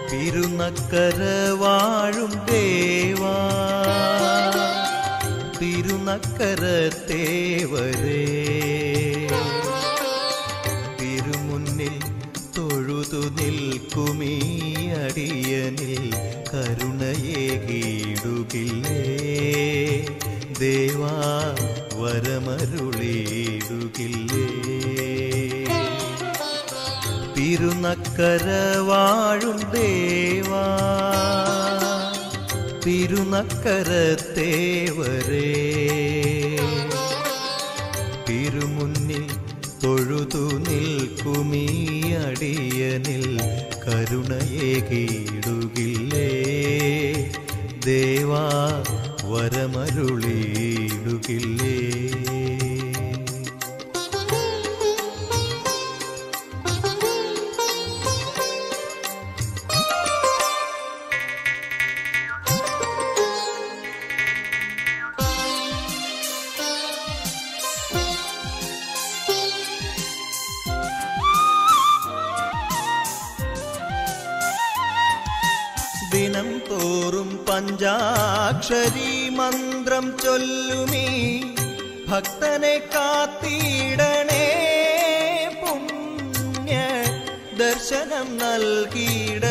തിരുനക്കര വാഴും ദേവാ തിരുനക്കര തേവരേ തിരുമുന്നിൽ തൊഴുതു നിൽക്കുമീ അടിയനിൽ കരുണയേകിടുകില്ലേ ദേവാ വരമരുളിയിടുകില്ലേ തിരുനക്കര വാഴും ദേവാ തിരുനക്കര തേവരേ തിരുമുന്നിൽ തൊഴുതു നിൽക്കുമീ അടിയനിൽ കരുണയേകിടുകില്ലേ ദേവാ വരമരുളിയിടുകില്ലേ ദിനം തോറും പഞ്ചാക്ഷരി മന്ത്രം ചൊല്ലുമീ ഭക്തനെ കാത്തിടണേ പുണ്യ ദർശനം നൽകിയിടണേ